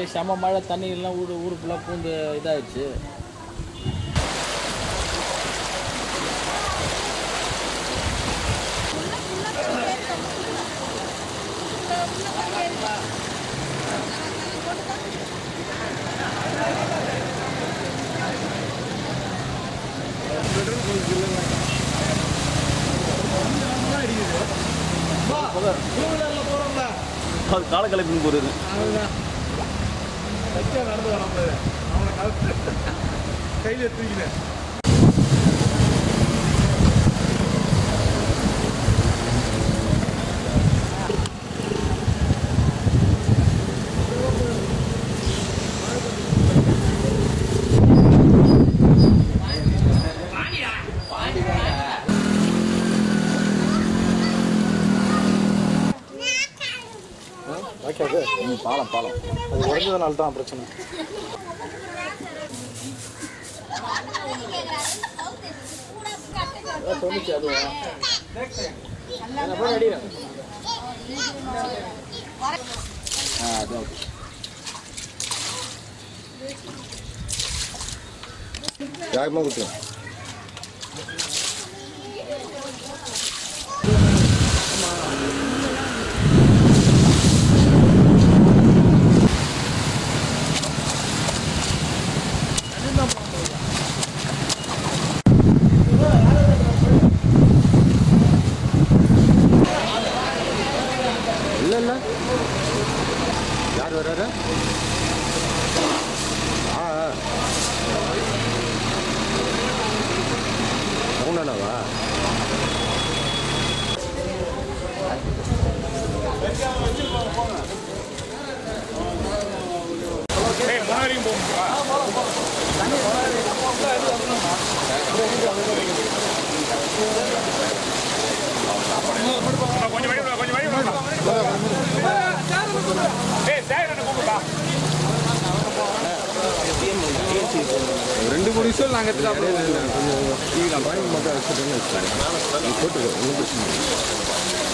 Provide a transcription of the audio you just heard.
செம மழை தண்ணி எல்லாம் ஊரு ஊரு ஃபுல்லாக பூந்து இதாகிடுச்சு அது காலக்கலைப்பின் போகிறது கையில் தூக்கினேன் பாலம் பாலம் அது உடஞ்சதுனால தான் பிரச்சனை சொன்னிச்சு அதுவா போய் அடிக்கிறேன் ஆ அது ஓகே வேகமாக கொடுத்துருங்க இல்லை இல்லை யார் வர்றாரு ஆ ஆ. ரவுண்டானாவா ரெண்டு மூணு விஷயம் நாங்கள் எடுத்துக்கலாம் கொஞ்சம் நான் பாயிண்ட் மட்டும் வச்சுட்டேன்னு வச்சுக்கோங்க போட்டுக்கோ ஒன்றும் பிரச்சனை இல்லை